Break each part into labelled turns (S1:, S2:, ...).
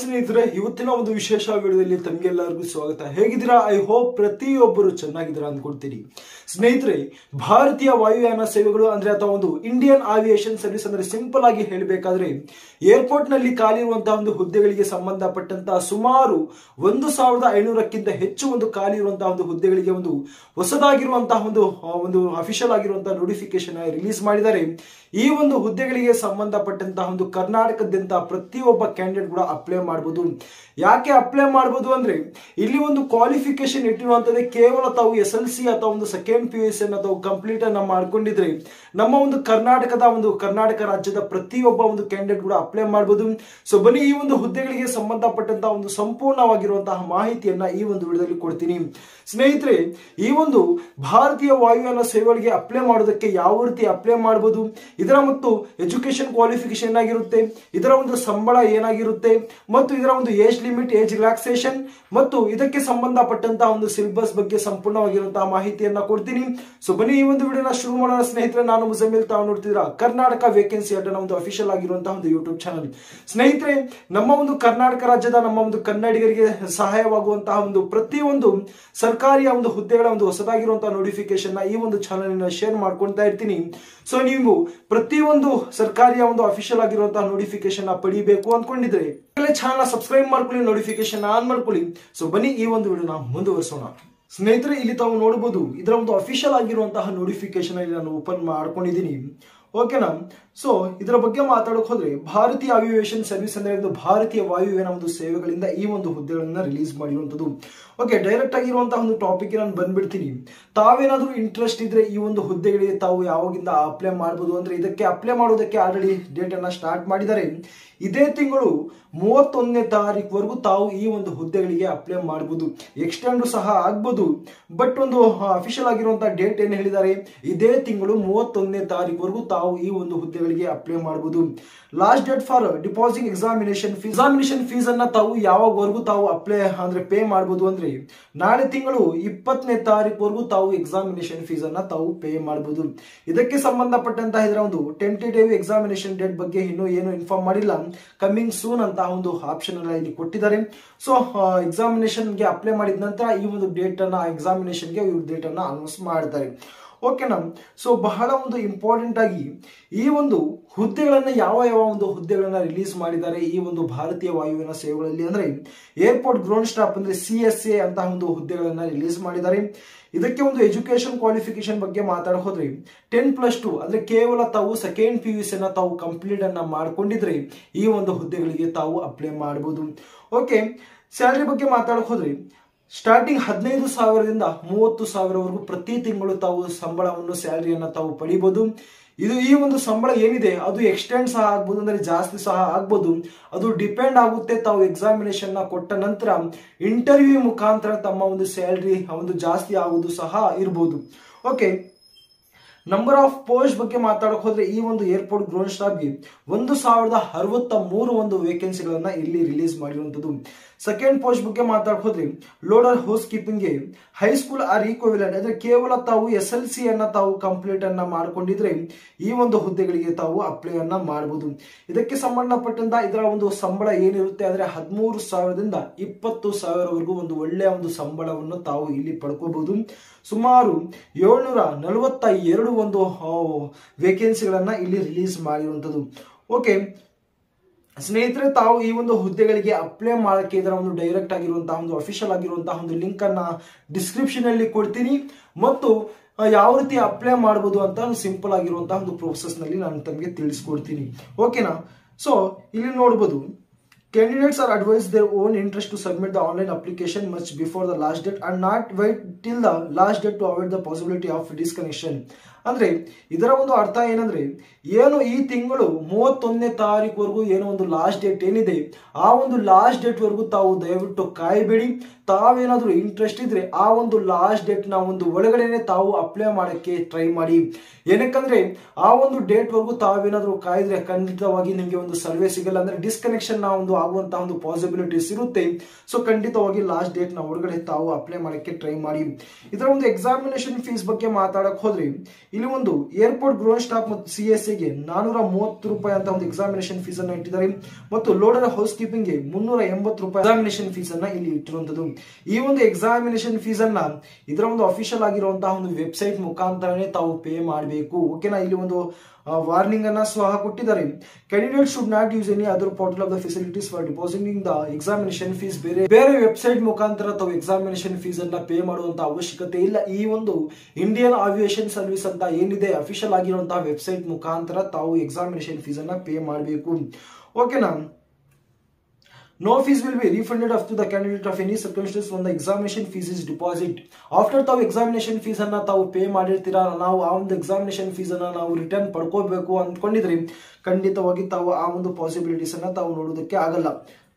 S1: ಸ್ನೇಹಿತರೆ ಇವತ್ತಿನ ಒಂದು ವಿಶೇಷ ವಿಡಿಯೋದಲ್ಲಿ ತಮಗೆಲ್ಲರಿಗೂ ಸ್ವಾಗತ ಹೇಗಿದ್ದೀರಾ ಐ ಹೋಪ್ ಪ್ರತಿಯೊಬ್ಬರು ಚೆನ್ನಾಗಿದ್ದೀರಾ ಅಂದ್ಕೊಳ್ತೀನಿ ಸ್ನೇಹಿತರೆ ಭಾರತೀಯ ವಾಯುಯಾನ ಸೇವೆಗಳು ಅಂದ್ರೆ ಅಥವಾ ಒಂದು ಇಂಡಿಯನ್ ಆವಿಯೇಷನ್ ಸರ್ವಿಸ್ ಅಂದ್ರೆ ಸಿಂಪಲ್ ಆಗಿ ಹೇಳಬೇಕಾದ್ರೆ ಏರ್ಪೋರ್ಟ್ ನಲ್ಲಿ ಖಾಲಿ ಇರುವಂತಹ ಒಂದು ಹುದ್ದೆಗಳಿಗೆ ಸಂಬಂಧಪಟ್ಟಂತಹ ಸುಮಾರು ಒಂದು ಸಾವಿರದ ಐನೂರಕ್ಕಿಂತ ಹೆಚ್ಚು ಒಂದು ಖಾಲಿ ಇರುವಂತಹ ಒಂದು ಹುದ್ದೆಗಳಿಗೆ ಒಂದು ಹೊಸದಾಗಿರುವಂತಹ ಒಂದು ಆ, ಒಂದು ಅಫಿಷಿಯಲ್ ಆಗಿರುವಂತಹ ನೋಟಿಫಿಕೇಶನ್ ರಿಲೀಸ್ ಮಾಡಿದ್ದಾರೆ ಈ ಒಂದು ಹುದ್ದೆಗಳಿಗೆ ಸಂಬಂಧಪಟ್ಟಂತಹ ಒಂದು ಕರ್ನಾಟಕದಂತ ಪ್ರತಿಯೊಬ್ಬ ಕ್ಯಾಂಡಿಡೇಟ್ ಕೂಡ ಅಪ್ಲೈ ಮಾಡಬಹುದು ಯಾಕೆ ಅಪ್ಲೈ ಮಾಡಬಹುದು ಅಂದ್ರೆ ಇಲ್ಲಿ ಒಂದು ಕ್ವಾಲಿಫಿಕೇಶನ್ ಇಟ್ಟಿರುವಂತದ್ದೇ ಕೇವಲ ತಾವು ಎಸ್ ಎಲ್ ಸಿ ಅಥವಾ ಒಂದು ಸೆಕೆಂಡ್ ಪಿ ಯು ಎಸ್ ಅನ್ನು ತಾವು ಕಂಪ್ಲೀಟ್ ಅನ್ನ ಮಾಡ್ಕೊಂಡಿದ್ರೆ ನಮ್ಮ ಒಂದು ಕರ್ನಾಟಕದ ಒಂದು ಕರ್ನಾಟಕ ರಾಜ್ಯದ ಪ್ರತಿಯೊಬ್ಬ ಒಂದು ಕ್ಯಾಂಡಿಡೇಟ್ ಕೂಡ ಅಪ್ಲೈ ಮಾಡಬಹುದು ಸೊ ಬನ್ನಿ ಈ ಒಂದು ಹುದ್ದೆಗಳಿಗೆ ಸಂಬಂಧಪಟ್ಟಂತಹ ಒಂದು ಸಂಪೂರ್ಣವಾಗಿರುವಂತಹ ಮಾಹಿತಿಯನ್ನ ಈ ಒಂದು ವಿಡಿಯೋದಲ್ಲಿ ಕೊಡ್ತೀನಿ ಸ್ನೇಹಿತರೆ ಈ ಒಂದು ಭಾರತೀಯ ವಾಯುಯಾನ ಸೇವೆಗಳಿಗೆ ಅಪ್ಲೈ ಮಾಡೋದಕ್ಕೆ ಯಾವ ರೀತಿ ಅಪ್ಲೈ ಮಾಡಬಹುದು ಇದರ ಮತ್ತು ಎಜುಕೇಶನ್ ಕ್ವಾಲಿಫಿಕೇಶನ್ ಏನಾಗಿರುತ್ತೆ ಇದರ ಒಂದು ಸಂಬಳ ಏನಾಗಿರುತ್ತೆ ಮತ್ತು ಇದರ ಒಂದು ಏಜ್ ಲಿಮಿಟ್ ಏಜ್ ರಿಲ್ಯಾಕ್ಸೇಷನ್ ಮತ್ತು ಇದಕ್ಕೆ ಸಂಬಂಧಪಟ್ಟಂತಹ ಒಂದು ಸಿಲೆಬಸ್ ಬಗ್ಗೆ ಸಂಪೂರ್ಣವಾಗಿರುವಂತಹ ಮಾಹಿತಿಯನ್ನ ಕೊಡ್ತೀನಿ ಸೊ ಬನ್ನಿ ಈ ಒಂದು ವಿಡಿಯೋನ ಶುರು ಮಾಡೋಣ ಸ್ನೇಹಿತರೆ ನಾನು ಮುಜಮಿಲ್ ತಾವು ನೋಡ್ತಿದ್ದೀರಾ ಕರ್ನಾಟಕ ವೇಕೆನ್ಸಿ ಅಡ್ಡನ ಒಂದು ಅಫಿಷಿಯಲ್ ಆಗಿರುವಂತಹ ಒಂದು ಯೂಟ್ಯೂಬ್ ಚಾನಲ್ ಸ್ನೇಹಿತರೆ ನಮ್ಮ ಒಂದು ಕರ್ನಾಟಕ ರಾಜ್ಯದ ನಮ್ಮ ಒಂದು ಕನ್ನಡಿಗರಿಗೆ ಸಹಾಯವಾಗುವಂತಹ ಒಂದು ಪ್ರತಿಯೊಂದು ಸರ್ಕಾರಿಯ ಒಂದು ಹುದ್ದೆಗಳ ಒಂದು ಹೊಸದಾಗಿರುವಂತಹ ನೋಟಿಫಿಕೇಶನ್ ನ ಈ ಒಂದು ಚಾನಲ್ ಶೇರ್ ಮಾಡ್ಕೊಳ್ತಾ ಇರ್ತೀನಿ ಸೊ ನೀವು ಪ್ರತಿಯೊಂದು ಸರ್ಕಾರಿಯ ಒಂದು ಅಫಿಷಿಯಲ್ ಆಗಿರುವಂತಹ ನೋಟಿಫಿಕೇಶನ್ ಪಡಿಬೇಕು ಅಂದ್ಕೊಂಡಿದ್ರೆ ಚಾನಲ್ ಸಬ್ಸ್ಕ್ರೈಬ್ ಮಾಡ್ಕೊಳ್ಳಿ ನೋಟಿಫಿಕೇಶನ್ ಆನ್ ಮಾಡ್ಕೊಳ್ಳಿ ಸೊ ಬನ್ನಿ ಈ ಒಂದು ವಿಡಿಯೋನ ಮುಂದುವರಿಸೋಣ ಸ್ನೇಹಿತರೆ ಇಲ್ಲಿ ತಾವು ನೋಡಬಹುದು ಇದರ ಒಂದು ಅಫಿಷಿಯಲ್ ಆಗಿರುವಂತಹ ನೋಟಿಫಿಕೇಶನ್ ಇಲ್ಲಿ ನಾನು ಓಪನ್ ಮಾಡ್ಕೊಂಡಿದ್ದೀನಿ ಓಕೆನಾ ಸೊ ಇದರ ಬಗ್ಗೆ ಮಾತಾಡೋಕೆ ಹೋದ್ರೆ ಭಾರತೀಯ ಅವಿಯೇಷನ್ ಸರ್ವಿಸ್ ಅಂದ್ರೆ ಒಂದು ಭಾರತೀಯ ವಾಯುಯಾನ ಒಂದು ಸೇವೆಗಳಿಂದ ಈ ಒಂದು ಹುದ್ದೆಗಳನ್ನ ರಿಲೀಸ್ ಮಾಡಿರುವಂತದ್ದು ಓಕೆ ಡೈರೆಕ್ಟ್ ಆಗಿರುವಂತಹ ಒಂದು ಟಾಪಿಕ್ ನಾನು ಬಂದ್ಬಿಡ್ತೀನಿ ತಾವೇನಾದ್ರೂ ಇಂಟ್ರೆಸ್ಟ್ ಇದ್ರೆ ಈ ಒಂದು ಹುದ್ದೆಗಳಿಗೆ ತಾವು ಯಾವಾಗಿಂದ ಅಪ್ಲೈ ಮಾಡಬಹುದು ಅಂದ್ರೆ ಇದಕ್ಕೆ ಅಪ್ಲೈ ಮಾಡೋದಕ್ಕೆ ಆಲ್ರೆಡಿ ಡೇಟ್ ಅನ್ನ ಸ್ಟಾರ್ಟ್ ಮಾಡಿದ್ದಾರೆ ಇದೇ ತಿಂಗಳು ಮೂವತ್ತೊಂದನೇ ತಾರೀಕುವರೆಗೂ ತಾವು ಈ ಒಂದು ಹುದ್ದೆಗಳಿಗೆ ಅಪ್ಲೈ ಮಾಡಬಹುದು ಎಕ್ಸ್ಟೆಂಡ್ ಸಹ ಆಗ್ಬೋದು ಬಟ್ ಒಂದು ಅಫಿಷಿಯಲ್ ಆಗಿರುವಂತಹ ಡೇಟ್ ಏನು ಹೇಳಿದ್ದಾರೆ ಇದೇ ತಿಂಗಳು ಮೂವತ್ತೊಂದನೇ ತಾರೀಕುವರೆಗೂ ತಾವು ಈ ಒಂದು ಹುದ್ದೆಗಳಿಗೆ ಅಪ್ಲೈ ಮಾಡಬಹುದು last date for depositing examination fees examination fees ಅನ್ನ ತಾವು ಯಾವಾಗವರೆಗೂ ತಾವು ಅಪ್ಲೈ ಅಂದ್ರೆ ಪೇ ಮಾಡಬಹುದು ಅಂದ್ರೆ ನಾಳೆ ತಿಂಗಳು ಇಪ್ಪತ್ತನೇ ತಾರೀಕುವರೆಗೂ ತಾವು ಎಕ್ಸಾಮಿನೇಷನ್ ಫೀಸ್ ಅನ್ನ ತಾವು ಪೇ ಮಾಡಬಹುದು ಇದಕ್ಕೆ ಸಂಬಂಧಪಟ್ಟಂತಹ ಇದರ ಒಂದು ಟೆಂಟೇಟಿವ್ ಎಕ್ಸಾಮಿನೇಷನ್ ಡೇಟ್ ಬಗ್ಗೆ ಇನ್ನೂ ಏನು ಇನ್ಫಾರ್ಮ್ ಮಾಡಿಲ್ಲ ಕಮ್ಮಿಂಗ್ ಸೂನ್ ಅಂತ ಒಂದು ಆಪ್ಷನ್ ಅನ್ನ ಇಲ್ಲಿ ಕೊಟ್ಟಿದ್ದಾರೆ ಸೊ ಎಕ್ಸಾಮಿನೇಷನ್ಗೆ ಅಪ್ಲೈ ಮಾಡಿದ ನಂತರ ಈ ಒಂದು ಡೇಟ್ ಅನ್ನ ಎಕ್ಸಾಮಿನೇಷನ್ಗೆ ಇವ್ರ ಡೇಟ್ ಅನ್ನ ಅನೌನ್ಸ್ ಮಾಡ್ತಾರೆ ಓಕೆನಾ ಸೊ ಬಹಳ ಒಂದು ಇಂಪಾರ್ಟೆಂಟ್ ಆಗಿ ಈ ಒಂದು ಹುದ್ದೆಗಳನ್ನ ಯಾವ ಯಾವ ಒಂದು ಹುದ್ದೆಗಳನ್ನ ರಿಲೀಸ್ ಮಾಡಿದ್ದಾರೆ ಈ ಒಂದು ಭಾರತೀಯ ವಾಯುವಿನ ಸೇವೆಗಳಲ್ಲಿ ಅಂದ್ರೆ ಏರ್ಪೋರ್ಟ್ ಗ್ರೌಂಡ್ ಸ್ಟಾಫ್ ಅಂದ್ರೆ ಸಿ ಎಸ್ ಎ ಅಂತ ಒಂದು ಹುದ್ದೆಗಳನ್ನ ರಿಲೀಸ್ ಮಾಡಿದ್ದಾರೆ ಇದಕ್ಕೆ ಒಂದು ಎಜುಕೇಶನ್ ಕ್ವಾಲಿಫಿಕೇಶನ್ ಬಗ್ಗೆ ಮಾತಾಡ ಹೋದ್ರೆ ಟೆನ್ ಪ್ಲಸ್ ಟು ಅಂದ್ರೆ ಕೇವಲ ತಾವು ಸೆಕೆಂಡ್ ಪಿ ಯು ಅನ್ನ ತಾವು ಕಂಪ್ಲೀಟ್ ಅನ್ನ ಮಾಡ್ಕೊಂಡಿದ್ರೆ ಈ ಒಂದು ಹುದ್ದೆಗಳಿಗೆ ತಾವು ಅಪ್ಲೈ ಮಾಡಬಹುದು ಓಕೆ ಸ್ಯಾಲರಿ ಬಗ್ಗೆ ಮಾತಾಡಕ್ ಹೋದ್ರೆ ಸ್ಟಾರ್ಟಿಂಗ್ ಹದಿನೈದು ಸಾವಿರದಿಂದ ಮೂವತ್ತು ಸಾವಿರವರೆಗೂ ಪ್ರತಿ ತಿಂಗಳು ತಾವು ಸಂಬಳವನ್ನು ಸ್ಯಾಲರಿಯನ್ನು ತಾವು ಪಡಿಬಹುದು ಇದು ಈ ಒಂದು ಸಂಬಳ ಏನಿದೆ ಅದು ಎಕ್ಸ್ಟೆಂಡ್ ಸಹ ಆಗ್ಬೋದು ಅಂದ್ರೆ ಜಾಸ್ತಿ ಸಹ ಆಗ್ಬೋದು ಅದು ಡಿಪೆಂಡ್ ಆಗುತ್ತೆ ತಾವು ಎಕ್ಸಾಮಿನೇಷನ್ ನ ಕೊಟ್ಟ ನಂತರ ಇಂಟರ್ವ್ಯೂ ಮುಖಾಂತರ ತಮ್ಮ ಒಂದು ಸ್ಯಾಲರಿ ಒಂದು ಜಾಸ್ತಿ ಆಗುವುದು ಸಹ ಇರ್ಬೋದು ಓಕೆ ನಂಬರ್ ಆಫ್ ಪೋಸ್ಟ್ ಬಗ್ಗೆ ಮಾತಾಡಕ್ ಹೋದ್ರೆ ಈ ಒಂದು ಏರ್ಪೋರ್ಟ್ ಗ್ರೌಂಡ್ ಸ್ಟಾಫ್ಗೆ ಒಂದು ಸಾವಿರದ ಅರವತ್ತ ಮೂರು ಒಂದು ವೇಕೆನ್ಸಿಗಳನ್ನ ಇಲ್ಲಿ ರಿಲೀಸ್ ಮಾಡಿರುವಂತದ್ದು ಸೆಕೆಂಡ್ ಪೋಸ್ಟ್ ಬಗ್ಗೆ ಮಾತಾಡಕ್ ಹೋದ್ರೆ ಲೋಡರ್ ಹೌಸ್ ಕೀಪಿಂಗ್ಗೆ ಹೈಸ್ಕೂಲ್ ಆರ್ ಈಕ್ವಿಲೆಂಟ್ ಅಂದ್ರೆ ಕೇವಲ ತಾವು ಎಸ್ ಎಲ್ ಸಿ ಅನ್ನ ತಾವು ಕಂಪ್ಲೀಟ್ ಅನ್ನ ಮಾಡ್ಕೊಂಡಿದ್ರೆ ಈ ಒಂದು ಹುದ್ದೆಗಳಿಗೆ ತಾವು ಅಪ್ಲೈ ಅನ್ನ ಮಾಡಬಹುದು ಇದಕ್ಕೆ ಸಂಬಂಧಪಟ್ಟಂತ ಇದರ ಒಂದು ಸಂಬಳ ಏನಿರುತ್ತೆ ಅಂದ್ರೆ ಹದಿಮೂರು ಸಾವಿರದಿಂದ ಇಪ್ಪತ್ತು ಸಾವಿರವರೆಗೂ ಒಂದು ಒಳ್ಳೆಯ ಒಂದು ಸಂಬಳವನ್ನು ತಾವು ಇಲ್ಲಿ ಪಡ್ಕೋಬಹುದು ಸುಮಾರು ಏಳ್ನೂರ ನಲವತ್ತ ಎರಡು ಒಂದು ವೇಕೆನ್ಸಿಗಳನ್ನ ಇಲ್ಲಿ ರಿಲೀಸ್ ಮಾಡಿರುವಂಥದ್ದು ಓಕೆ ಸ್ನೇಹಿತರೆ ತಾವು ಈ ಒಂದು ಹುದ್ದೆಗಳಿಗೆ ಅಪ್ಲೈ ಮಾಡೋಕ್ಕೆ ಇದರ ಒಂದು ಡೈರೆಕ್ಟ್ ಆಗಿರುವಂತಹ ಒಂದು ಅಫಿಷಿಯಲ್ ಆಗಿರುವಂತಹ ಒಂದು ಲಿಂಕ್ ಅನ್ನ ಡಿಸ್ಕ್ರಿಪ್ಷನ್ ಅಲ್ಲಿ ಕೊಡ್ತೀನಿ ಮತ್ತು ಆ, ಯಾವ ರೀತಿ ಅಪ್ಲೈ ಮಾಡಬಹುದು ಅಂತ ಸಿಂಪಲ್ ಆಗಿರುವಂತಹ ಒಂದು ಪ್ರೋಸೆಸ್ ನಲ್ಲಿ ನಾನು ತಮಗೆ ತಿಳಿಸ್ಕೊಡ್ತೀನಿ ಓಕೆನಾ ಸೊ ಇಲ್ಲಿ ನೋಡ್ಬೋದು Candidates are advised their own interest to submit the online application much before the last date and not wait till the last date to avoid the possibility of disconnection. ಅಂದ್ರೆ ಇದರ ಒಂದು ಅರ್ಥ ಏನಂದ್ರೆ ಏನು ಈ ತಿಂಗಳು ಮೂವತ್ತೊಂದನೇ ತಾರೀಕುವರೆಗೂ ಏನೋ ಒಂದು ಲಾಸ್ಟ್ ಡೇಟ್ ಏನಿದೆ ಆ ಒಂದು ಲಾಸ್ಟ್ ಡೇಟ್ ವರೆಗೂ ತಾವು ದಯವಿಟ್ಟು ಕಾಯಬೇಡಿ ತಾವೇನಾದ್ರೂ ಇಂಟ್ರೆಸ್ಟ್ ಇದ್ರೆ ಆ ಒಂದು ಲಾಸ್ಟ್ ಡೇಟ್ ನ ಒಂದು ಒಳಗಡೆನೆ ತಾವು ಅಪ್ಲೈ ಮಾಡಕ್ಕೆ ಟ್ರೈ ಮಾಡಿ ಏನಕ್ಕಂದ್ರೆ ಆ ಒಂದು ಡೇಟ್ ವರೆಗೂ ತಾವೇನಾದ್ರೂ ಕಾಯ್ದ್ರೆ ಖಂಡಿತವಾಗಿ ನಿಮಗೆ ಒಂದು ಸರ್ವೆ ಸಿಗಲ್ಲ ಅಂದ್ರೆ ಡಿಸ್ಕನೆಕ್ಷನ್ ನ ಒಂದು ಆಗುವಂತಹ ಒಂದು ಪಾಸಿಬಿಲಿಟೀಸ್ ಇರುತ್ತೆ ಸೊ ಖಂಡಿತವಾಗಿ ಲಾಸ್ಟ್ ಡೇಟ್ ನ ಹೊರಗಡೆ ತಾವು ಅಪ್ಲೈ ಮಾಡಕ್ಕೆ ಟ್ರೈ ಮಾಡಿ ಇದರ ಒಂದು ಎಕ್ಸಾಮಿನೇಷನ್ ಫೀಸ್ ಬಗ್ಗೆ ಮಾತಾಡಕ್ ಹೋದ್ರೆ ಇಲ್ಲಿ ಒಂದು ಏರ್ಪೋರ್ಟ್ ಗ್ರೋನ್ ಸ್ಟಾಫ್ ಮತ್ತು ಸಿ ಎಸ್ ಗೆ ನಾನೂರ ಮೂವತ್ತು ರೂಪಾಯಿ ಅಂತ ಒಂದು ಎಕ್ಸಾಮಿನೇಷನ್ ಫೀಸ್ ಅನ್ನ ಇಟ್ಟಿದ್ದಾರೆ ಮತ್ತು ಲೋಡರ್ ಹೌಸ್ ಕೀಪಿಂಗ್ ಗೆ ಮುನ್ನೂರ ಎಂಬತ್ತು ರೂಪಾಯಿ ಎಕ್ಸಾಮಿನೇಷನ್ ಫೀಸ್ ಅನ್ನ ಇಲ್ಲಿ ಇಟ್ಟಿರುವಂತದ್ದು ಈ ಒಂದು ಎಕ್ಸಾಮಿನೇಷನ್ ಫೀಸ್ ಅನ್ನ ಇದರ ಒಂದು ಅಫಿಷಿಯಲ್ ಆಗಿರುವಂತಹ ಒಂದು ವೆಬ್ಸೈಟ್ ಮುಖಾಂತರನೇ ತಾವು ಪೇ ಮಾಡಬೇಕು ಓಕೆನಾ ಇಲ್ಲಿ ಒಂದು ವಾರ್ನಿಂಗ್ ಅನ್ನ ಸಹ ಕೊಟ್ಟಿದ್ದಾರೆ candidate should not use any other portal of the facilities for depositing the examination fees ಬೇರೆ ಬೇರೆ ವೆಬ್ಸೈಟ್ ಮುಖಾಂತರ ತಾವು ಎಕ್ಸಾಮಿನೇಷನ್ ಫೀಸ್ ಅನ್ನ ಪೇ ಮಾಡುವಂತ ಅವಶ್ಯಕತೆ ಇಲ್ಲ ಈ ಒಂದು ಇಂಡಿಯನ್ ಆವಿಯೇಷನ್ ಸರ್ವಿಸ್ ಅಂತ ಏನಿದೆ ಅಫಿಷಿಯಲ್ ಆಗಿರುವಂತಹ ವೆಬ್ಸೈಟ್ ಮುಖಾಂತರ ತಾವು ಎಕ್ಸಾಮಿನೇಷನ್ ಫೀಸ್ ಅನ್ನ ಪೇ ಮಾಡಬೇಕು ಓಕೆನಾ No fees will be refunded up to the candidate of any circumstances when the examination fees is deposit. After ತಾವು ಎಕ್ಸಾಮಿನೇಷನ್ ಫೀಸ್ ಅನ್ನ ತಾವು ಪೇ ಮಾಡಿರ್ತೀರಾ ನಾವು ಆ ಒಂದು ಎಕ್ಸಾಮಿನೇಷನ್ ಫೀಸ್ ಅನ್ನ ನಾವು ರಿಟರ್ನ್ ಪಡ್ಕೋಬೇಕು ಅಂದ್ಕೊಂಡಿದ್ರೆ ಖಂಡಿತವಾಗಿ ತಾವು ಆ ಒಂದು ಪಾಸಿಬಿಲಿಟೀಸ್ ಅನ್ನ ತಾವು ನೋಡೋದಕ್ಕೆ ಆಗಲ್ಲ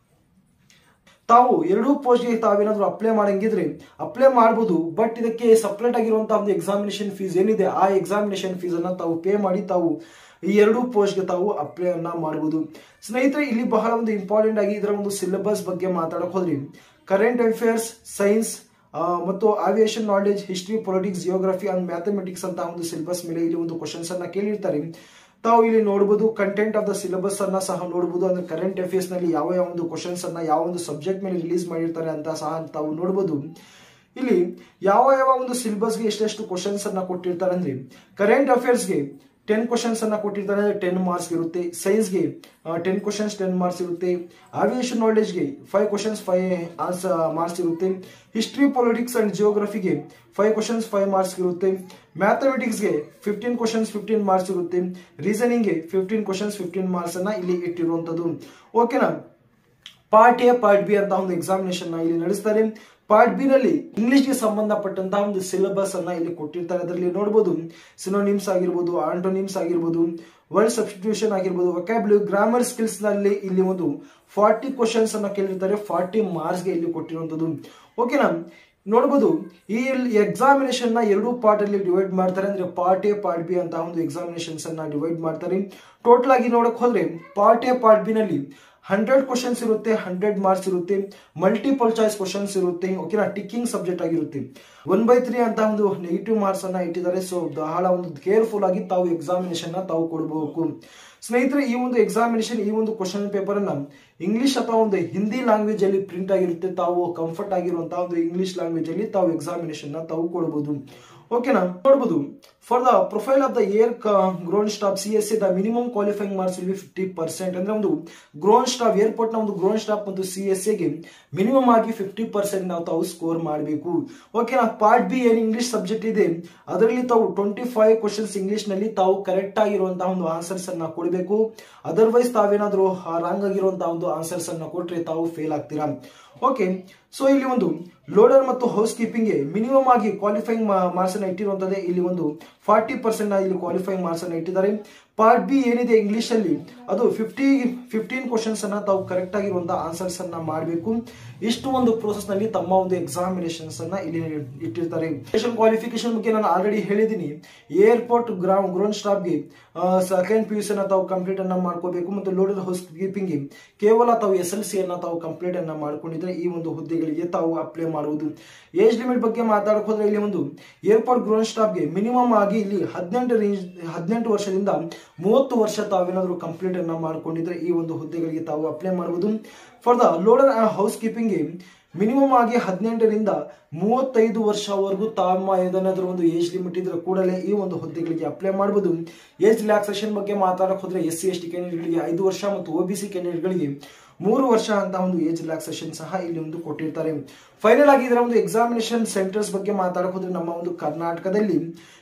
S1: ತಾವು ಎರಡೂ ಪೋಸ್ಟ್ಗೆ ತಾವೇನಾದ್ರೂ ಅಪ್ಲೈ ಮಾಡಂಗಿದ್ರೆ ಅಪ್ಲೈ ಮಾಡಬಹುದು ಬಟ್ ಇದಕ್ಕೆ ಸಪ್ರೇಟ್ ಆಗಿರುವಂತಹ ಒಂದು ಎಕ್ಸಾಮಿನೇಷನ್ ಫೀಸ್ ಏನಿದೆ ಆ ಎಕ್ಸಾಮಿನೇಷನ್ ಫೀಸ್ ಅನ್ನ ತಾವು ಪೇ ಮಾಡಿ ತಾವು ಈ ಎರಡೂ ಪೋಸ್ಟ್ಗೆ ತಾವು ಅಪ್ಲೈ ಅನ್ನ ಮಾಡಬಹುದು ಸ್ನೇಹಿತರೆ ಇಲ್ಲಿ ಬಹಳ ಒಂದು ಇಂಪಾರ್ಟೆಂಟ್ ಆಗಿ ಇದರ ಒಂದು ಸಿಲೆಬಸ್ ಬಗ್ಗೆ ಮಾತಾಡಕ್ ಹೋದ್ರಿ ಕರೆಂಟ್ ಅಫೇರ್ಸ್ ಸೈನ್ಸ್ ಮತ್ತು aviation knowledge history politics geography and mathematics ಅಂತ ಒಂದು ಸಿಲೆಬಸ್ ಮೇಲೆ ಇಲ್ಲಿ ಒಂದು ಕ್ವಶನ್ಸ್ ಅನ್ನ ಕೇಳಿರ್ತಾರೆ ತಾವು ಇಲ್ಲಿ ನೋಡಬಹುದು ಕಂಟೆಂಟ್ ಆಫ್ ದ ಸಿಲೆಬಸ್ ಅನ್ನ ಸಹ ನೋಡಬಹುದು ಅಂದ್ರೆ ಕರೆಂಟ್ ಅಫೇರ್ಸ್ ನಲ್ಲಿ ಯಾವ ಯಾವ ಒಂದು ಕ್ವಶನ್ಸ್ ಅನ್ನ ಯಾವ ಒಂದು ಸಬ್ಜೆಕ್ಟ್ ಮೇಲೆ ರಿಲೀಸ್ ಮಾಡಿರ್ತಾರೆ ಅಂತ ಸಹ ತಾವು ನೋಡಬಹುದು ಇಲ್ಲಿ ಯಾವ ಯಾವ ಒಂದು ಸಿಲೆಬಸ್ಗೆ ಎಷ್ಟೆಷ್ಟು ಕ್ವಶನ್ಸ್ ಅನ್ನ ಕೊಟ್ಟಿರ್ತಾರೆ ಅಂದ್ರೆ ಕರೆಂಟ್ ಅಫೇರ್ಸ್ಗೆ ಟೆನ್ ಕ್ವಶನ್ಸ್ ಅನ್ನ ಕೊಟ್ಟಿರ್ತಾರೆ ಟೆನ್ ಮಾರ್ಕ್ಸ್ ಇರುತ್ತೆ ಸೈನ್ಸ್ಗೆ ಟೆನ್ ಕ್ವಶನ್ಸ್ ಟೆನ್ ಮಾರ್ಕ್ಸ್ ಇರುತ್ತೆ ಆವಿಯೇಷನ್ ನಾಲೆಜ್ಗೆ five questions five answer marks ಇರುತ್ತೆ ಹಿಸ್ಟ್ರಿ ಪೊಲಿಟಿಕ್ಸ್ ಅಂಡ್ ಜಿಯೋಗ್ರಫಿಗೆ ಫೈವ್ ಕ್ವಶನ್ಸ್ ಫೈವ್ ಮಾರ್ಕ್ಸ್ ಇರುತ್ತೆ ಮ್ಯಾಥಮೆಟಿಕ್ಸ್ಗೆ ಫಿಫ್ಟೀನ್ ಕ್ವಶನ್ಸ್ ಫಿಫ್ಟೀನ್ ಮಾರ್ಕ್ಸ್ ಇರುತ್ತೆ ರೀಸನಿಂಗ್ಗೆ ಫಿಫ್ಟೀನ್ ಕ್ವಶನ್ಸ್ ಫಿಫ್ಟೀನ್ ಮಾರ್ಕ್ಸ್ ಅನ್ನ ಇಲ್ಲಿ ಇಟ್ಟಿರುವಂತದ್ದು ಓಕೆನಾ ಪಾರ್ಟ್ ಎ ಪಾರ್ಟ್ ಬಿ ಅಂತ ಒಂದು ಎಕ್ಸಾಮಿನೇಷನ್ ಇಲ್ಲಿ ನಡೆಸ್ತಾರೆ ಪಾರ್ಟ್ ಬಿ ನಲ್ಲಿ ಇಂಗ್ಲಿಷ್ಗೆ ಸಂಬಂಧಪಟ್ಟಂತಹ ಒಂದು ಸಿಲೆಬಸ್ ಅನ್ನ ಇಲ್ಲಿ ಕೊಟ್ಟಿರ್ತಾರೆ ಅದರಲ್ಲಿ ನೋಡಬಹುದು ಸಿನೋನಿಮ್ಸ್ ಆಗಿರ್ಬೋದು ಆಂಟೋನಿಮ್ಸ್ ಆಗಿರ್ಬೋದು ವರ್ಡ್ ಸಬ್ಸ್ಟಿಟ್ಯೂಷನ್ ಆಗಿರ್ಬೋದು ವೊಕ್ಯಾಬ್ಲು ಗ್ರಾಮರ್ ಸ್ಕಿಲ್ಸ್ ನಲ್ಲಿ ಇಲ್ಲಿ ಒಂದು ಫಾರ್ಟಿ ಕ್ವಶನ್ಸ್ ಅನ್ನ ಕೇಳಿರ್ತಾರೆ ಫಾರ್ಟಿ ಮಾರ್ಕ್ಸ್ ಗೆ ಇಲ್ಲಿ ಕೊಟ್ಟಿರುವಂತದ್ದು ಓಕೆನಾ ನೋಡಬಹುದು ಈ ಎಕ್ಸಾಮಿನೇಷನ್ ನ ಎರಡು ಪಾರ್ಟ್ ಅಲ್ಲಿ ಡಿವೈಡ್ ಮಾಡ್ತಾರೆ ಅಂದ್ರೆ ಪಾರ್ಟ್ ಎ ಪಾರ್ಟ್ ಬಿ ಅಂತ ಒಂದು ಎಕ್ಸಾಮಿನೇಷನ್ಸ್ ಅನ್ನ ಡಿವೈಡ್ ಮಾಡ್ತಾರೆ ಟೋಟಲ್ ಆಗಿ ನೋಡಕ್ ಹೋದ್ರೆ ಪಾರ್ಟ್ ಎ ಪಾರ್ಟ್ ಬಿ ನಲ್ಲಿ ಹಂಡ್ರೆಡ್ ಕ್ವಶನ್ಸ್ ಇರುತ್ತೆ ಹಂಡ್ರೆಡ್ ಮಾರ್ಕ್ಸ್ ಇರುತ್ತೆ ಮಲ್ಟಿಪಲ್ ಚಾಯ್ಸ್ ಕ್ವಶನ್ಸ್ ಇರುತ್ತೆ ಓಕೆನಾ ಟಿಕ್ಕಿಂಗ್ ಸಬ್ಜೆಕ್ಟ್ ಆಗಿರುತ್ತೆ ಒನ್ ಬೈ ತ್ರೀ ಅಂತ ಒಂದು ನೆಗೆಟಿವ್ ಮಾರ್ಕ್ಸ್ ಅನ್ನ ಇಟ್ಟಿದ್ದಾರೆ ಸೊ ಬಹಳ ಒಂದು ಕೇರ್ಫುಲ್ ಆಗಿ ತಾವು ಎಕ್ಸಾಮಿನೇಷನ್ ನ ತಾವು ಕೊಡಬೇಕು ಸ್ನೇಹಿತರೆ ಈ ಒಂದು ಎಕ್ಸಾಮಿನೇಷನ್ ಈ ಒಂದು ಕ್ವಶನ್ ಪೇಪರ್ ಅನ್ನ ಇಂಗ್ಲಿಷ್ ಅಥವಾ ಒಂದು ಹಿಂದಿ ಲ್ಯಾಂಗ್ವೇಜ್ ಅಲ್ಲಿ ಪ್ರಿಂಟ್ ಆಗಿರುತ್ತೆ ತಾವು ಕಂಫರ್ಟ್ ಆಗಿರುವಂತಹ ಒಂದು ಇಂಗ್ಲಿಷ್ ಲ್ಯಾಂಗ್ವೇಜ್ ಅಲ್ಲಿ ತಾವು ಎಕ್ಸಾಮಿನೇಷನ್ ನ ತಾವು ಕೊಡಬಹುದು ಓಕೆನಾ ನೋಡಬಹುದು for the profile of the air ground staff C S the minimum qualifying marks will be fifty percent ಅಂದ್ರೆ ಒಂದು ಗ್ರೋನ್ ಸ್ಟಾಫ್ ಏರ್ಪೋರ್ಟ್ ನ ಒಂದು ಗ್ರೋನ್ ಸ್ಟಾಫ್ ಮತ್ತು ಸಿ ಎಸ್ ಗೆ ಮಿನಿಮಮ್ ಆಗಿ ಫಿಫ್ಟಿ ಪರ್ಸೆಂಟ್ ನಾವು ತಾವು ಸ್ಕೋರ್ ಮಾಡಬೇಕು ಓಕೆನಾ ಪಾರ್ಟ್ ಬಿ ಏನ್ ಇಂಗ್ಲಿಷ್ ಸಬ್ಜೆಕ್ಟ್ ಇದೆ ಅದರಲ್ಲಿ ತಾವು ಟ್ವೆಂಟಿ ಫೈವ್ ಕ್ವಶನ್ಸ್ ಇಂಗ್ಲಿಷ್ ನಲ್ಲಿ ತಾವು ಕರೆಕ್ಟ್ ಆಗಿರುವಂತಹ ಒಂದು ಆನ್ಸರ್ಸ್ ಅನ್ನ ಕೊಡಬೇಕು ಅದರ್ವೈಸ್ ತಾವೇನಾದ್ರೂ ರಾಂಗ್ ಆಗಿರುವಂತಹ ಒಂದು ಆನ್ಸರ್ಸ್ ಅನ್ನ ಕೊಟ್ರೆ ತಾವು ಫೇಲ್ ಆಗ್ತೀರಾ ಓಕೆ ಸೊ ಇಲ್ಲಿ ಒಂದು ಲೋಡರ್ ಮತ್ತು ಹೌಸ್ ಕೀಪಿಂಗ್ ಮಿನಿಮಮ್ ಆಗಿ ಕ್ವಾಲಿಫೈಂಗ್ ಮಾರ್ಕ್ಸ್ ಅನ್ನ ಇಟ್ಟಿರುವಂತದ್ದೇ ಇಲ್ಲಿ ಒಂದು ಫಾರ್ಟಿ ಪರ್ಸೆಂಟ್ ಇಲ್ಲಿ ಕ್ವಾಲಿಫೈಂಗ್ ಮಾರ್ಕ್ಸ್ ಅನ್ನ ಇಟ್ಟಿದ್ದಾರೆ ಪಾರ್ಟ್ ಬಿ ಏನಿದೆ ಇಂಗ್ಲಿಷ್ ಅಲ್ಲಿ ಅದು ಫಿಫ್ಟಿ ಫಿಫ್ಟೀನ್ ಕ್ವಶನ್ಸ್ ಅನ್ನ ತಾವು ಕರೆಕ್ಟ್ ಆಗಿರುವಂತಹ ಆನ್ಸರ್ಸ್ ಅನ್ನ ಮಾಡಬೇಕು ಇಷ್ಟು ಒಂದು ಪ್ರೋಸೆಸ್ ನಲ್ಲಿ ತಮ್ಮ ಒಂದು ಎಕ್ಸಾಮಿನೇಷನ್ಸ್ ಅನ್ನ ಇಲ್ಲಿ ಇಟ್ಟಿರ್ತಾರೆ ಕ್ವಾಲಿಫಿಕೇಶನ್ ಬಗ್ಗೆ ನಾನು ಆಲ್ರೆಡಿ ಹೇಳಿದ್ದೀನಿ ಏರ್ಪೋರ್ಟ್ ಗ್ರಾಮ್ ಗ್ರೋನ್ ಸ್ಟಾಫ್ ಗೆ ಸೆಕೆಂಡ್ ಪಿ ಯು ಸಿ ಅನ್ನ ತಾವು ಕಂಪ್ಲೀಟ್ ಅನ್ನ ಮಾಡ್ಕೋಬೇಕು ಮತ್ತು ಲೋಡರ್ ಹೌಸ್ ಕೀಪಿಂಗ್ ಕೇವಲ ತಾವು ಎಸ್ ಎಲ್ ಸಿ ಅನ್ನ ತಾವು ಕಂಪ್ಲೀಟ್ ಅನ್ನ ಮಾಡ್ಕೊಂಡಿದ್ರೆ ಈ ಒಂದು ಹುದ್ದೆಗಳಿಗೆ ತಾವು ಅಪ್ಲೈ ಮಾಡುವುದು ಏಜ್ ಲಿಮಿಟ್ ಬಗ್ಗೆ ಮಾತಾಡಕ್ ಹೋದ್ರೆ ಇಲ್ಲಿ ಒಂದು ಏರ್ಪೋರ್ಟ್ ಗ್ರೋನ್ ಸ್ಟಾಫ್ ಗೆ ಮಿನಿಮಮ್ ಆಗಿ ಇಲ್ಲಿ ಹದಿನೆಂಟು ರೇಂಜ್ ಹದಿನೆಂಟು ವರ್ಷದಿಂದ ಮೂವತ್ತು ವರ್ಷ ತಾವೇನಾದ್ರೂ ಕಂಪ್ಲೀಟ್ ಅನ್ನ ಮಾಡ್ಕೊಂಡಿದ್ರೆ ಈ ಒಂದು ಹುದ್ದೆಗಳಿಗೆ ತಾವು ಅಪ್ಲೈ ಮಾಡಬಹುದು for the loader house keeping minimum ಆಗಿ ಹದಿನೆಂಟರಿಂದ ಮೂವತ್ತೈದು ವರ್ಷವರೆಗೂ ತಮ್ಮ ಏನಾದರೂ ಒಂದು ಏಜ್ ಲಿಮಿಟ್ ಇದ್ರೆ ಕೂಡಲೇ ಈ ಒಂದು ಹುದ್ದೆಗಳಿಗೆ ಅಪ್ಲೈ ಮಾಡಬಹುದು ಏಜ್ ರಿಲ್ಯಾಕ್ಸೇಷನ್ ಬಗ್ಗೆ ಮಾತಾಡಕ್ ಹೋದ್ರೆ ಎಸ್ ಸಿ ಎಸ್ ಟಿ ಕ್ಯಾಂಡಿಡೇಟ್ಗಳಿಗೆ ಐದು ವರ್ಷ ಮತ್ತು ಒ ಬಿ ಸಿ ಕ್ಯಾಂಡಿಡೇಟ್ಗಳಿಗೆ ಮೂರು ವರ್ಷ ಅಂತ ಒಂದು ಏಜ್ ರಿಲ್ಯಾಕ್ಸೇಷನ್ ಸಹ ಇಲ್ಲಿ ಒಂದು ಕೊಟ್ಟಿರ್ತಾರೆ ಫೈನಲ್ ಆಗಿ ಇದರ ಒಂದು ಎಕ್ಸಾಮಿನೇಷನ್ ಸೆಂಟರ್ಸ್ ಬಗ್ಗೆ ಮಾತಾಡಕ್ ಹೋದ್ರೆ ನಮ್ಮ ಒಂದು ಕರ್ನಾಟಕದಲ್ಲಿ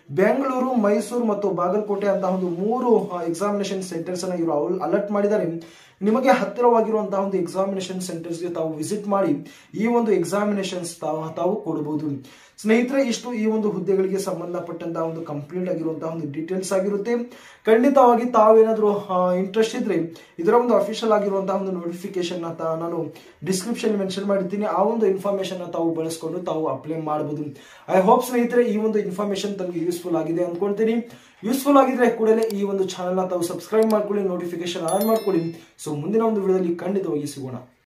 S1: ಬೆಂಗಳೂರು ಮೈಸೂರು ಮತ್ತು ಬಾಗಲಕೋಟೆ ಅಂತ ಒಂದು ಮೂರು ಎಕ್ಸಾಮಿನೇಷನ್ ಸೆಂಟರ್ಸ್ ಅನ್ನ ಇವರು ಅಲರ್ಟ್ ಮಾಡಿದ್ದಾರೆ ನಿಮಗೆ ಹತ್ತಿರವಾಗಿರುವಂತಹ ಒಂದು ಎಕ್ಸಾಮಿನೇಷನ್ ಸೆಂಟರ್ಸ್ಗೆ ತಾವು ವಿಸಿಟ್ ಮಾಡಿ ಈ ಒಂದು ಎಕ್ಸಾಮಿನೇಷನ್ಸ್ ತಾವು ತಾವು ಕೊಡಬಹುದು ಸ್ನೇಹಿತರೆ ಇಷ್ಟು ಈ ಒಂದು ಹುದ್ದೆಗಳಿಗೆ ಸಂಬಂಧಪಟ್ಟಂತಹ ಒಂದು ಕಂಪ್ಲೀಟ್ ಆಗಿರುವಂತಹ ಒಂದು ಡೀಟೇಲ್ಸ್ ಆಗಿರುತ್ತೆ ಖಂಡಿತವಾಗಿ ತಾವೇನಾದ್ರೂ ಇಂಟ್ರೆಸ್ಟ್ ಇದ್ರೆ ಇದರ ಒಂದು ಅಫಿಷಿಯಲ್ ಆಗಿರುವಂತಹ ಒಂದು ನೋಟಿಫಿಕೇಶನ್ ನಾನು ಡಿಸ್ಕ್ರಿಪ್ಷನ್ ಮೆನ್ಷನ್ ಮಾಡಿರ್ತೀನಿ ಆ ಒಂದು ಇನ್ಫಾರ್ಮೇಶನ್ ತಾವು ಬಳಸ್ಕೊಂಡು ತಾವು ಅಪ್ಲೈ ಮಾಡಬಹುದು ಐ ಹೋಪ್ ಸ್ನೇಹಿತರೆ ಈ ಒಂದು ಇನ್ಫಾರ್ಮೇಶನ್ ತಮಗೆ ಯೂಸ್ಫುಲ್ ಆಗಿದೆ ಅನ್ಕೊಳ್ತೀನಿ ಯೂಸ್ಫುಲ್ ಆಗಿದ್ರೆ ಕೂಡಲೇ ಈ ಒಂದು ಚಾನಲ್ನ ತಾವು ಸಬ್ಸ್ಕ್ರೈಬ್ ಮಾಡ್ಕೊಳ್ಳಿ ನೋಟಿಫಿಕೇಶನ್ ಆನ್ ಮಾಡ್ಕೊಳ್ಳಿ ಸೊ ಮುಂದಿನ ಒಂದು ವಿಡಿಯೋದಲ್ಲಿ ಖಂಡಿತವಾಗಿ ಸಿಗೋಣ